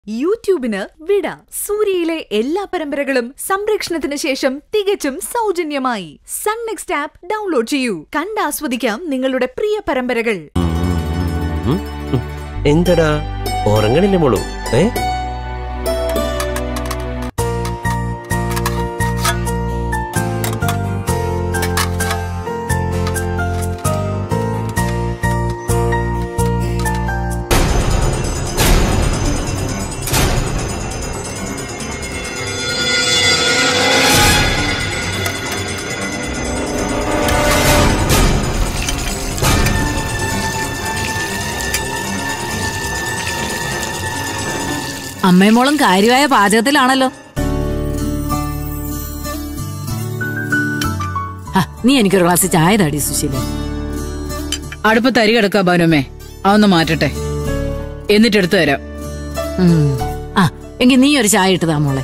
യൂട്യൂബിന് വിട സൂര്യയിലെ എല്ലാ പരമ്പരകളും സംരക്ഷണത്തിന് ശേഷം തികച്ചും സൗജന്യമായി സൺ നെക്സ്റ്റ് ആപ്പ് ഡൗൺലോഡ് ചെയ്യൂ കണ്ടാസ്വദിക്കാം നിങ്ങളുടെ പ്രിയ പരമ്പരകൾ ഉം, ഉം. എന്തടാ ഉറങ്ങണില്ലേ മോളു ഏ അമ്മയും മോളും കാര്യമായ പാചകത്തിലാണല്ലോ ആ, നീ എനിക്കൊരു ഗ്ലാസ് ചായ താടി സുശീല അടുപ്പത്ത് അരി കിടക്കാ ബാനുമേ അതൊന്ന് മാറ്റട്ടെ എന്നിട്ട് എടുത്തു തരാം ആ എങ്കിൽ നീ ഒരു ചായ ഇട്ടതാ മോളെ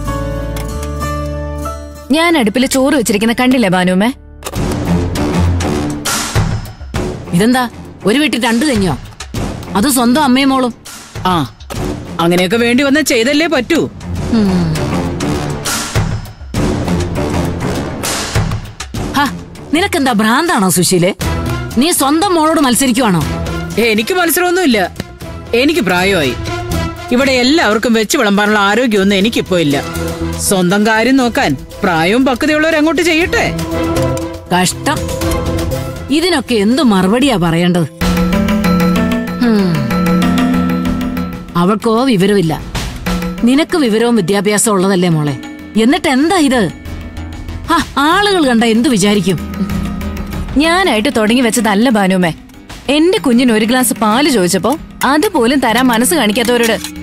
ഞാൻ അടുപ്പിൽ ചോറ് വെച്ചിരിക്കുന്ന കണ്ടില്ലേ ബാനുമ്മേ ഇതെന്താ ഒരു വീട്ടിൽ രണ്ടു തന്നെയോ അത് സ്വന്തം അമ്മയും മോളും ആ അങ്ങനെയൊക്കെ വേണ്ടി വന്ന ചെയ്തല്ലേ പറ്റൂ ഹാ നിനക്കെന്താ ഭ്രാന്താണോ സുശീലെ നീ സ്വന്തം മോളോട് മത്സരിക്കുവാണോ എനിക്ക് മത്സരമൊന്നുമില്ല എനിക്ക് പ്രായമായി ഇവിടെ എല്ലാവർക്കും വെച്ച് വിളമ്പാനുള്ള ആരോഗ്യമൊന്നും എനിക്കിപ്പോ ഇല്ല സ്വന്തം കാര്യം നോക്കാൻ പ്രായവും പക്വതയുള്ളവർ അങ്ങോട്ട് ചെയ്യട്ടെ കഷ്ടം ഇതിനൊക്കെ എന്തു മറുപടിയാ പറയേണ്ടത് ഹും. അവൾക്കോ വിവരമില്ല നിനക്ക് വിവരവും വിദ്യാഭ്യാസവും ഉള്ളതല്ലേ മോളെ എന്നിട്ട് എന്താ ഇത് ഹാ, ആളുകൾ കണ്ട എന്തു വിചാരിക്കും ഞാനായിട്ട് തുടങ്ങി വെച്ചതല്ല ബാനുമ്മേ എന്റെ കുഞ്ഞിന് ഒരു ഗ്ലാസ് പാല് ചോദിച്ചപ്പോ അതുപോലും തരാൻ മനസ്സ് കാണിക്കാത്തവരോട്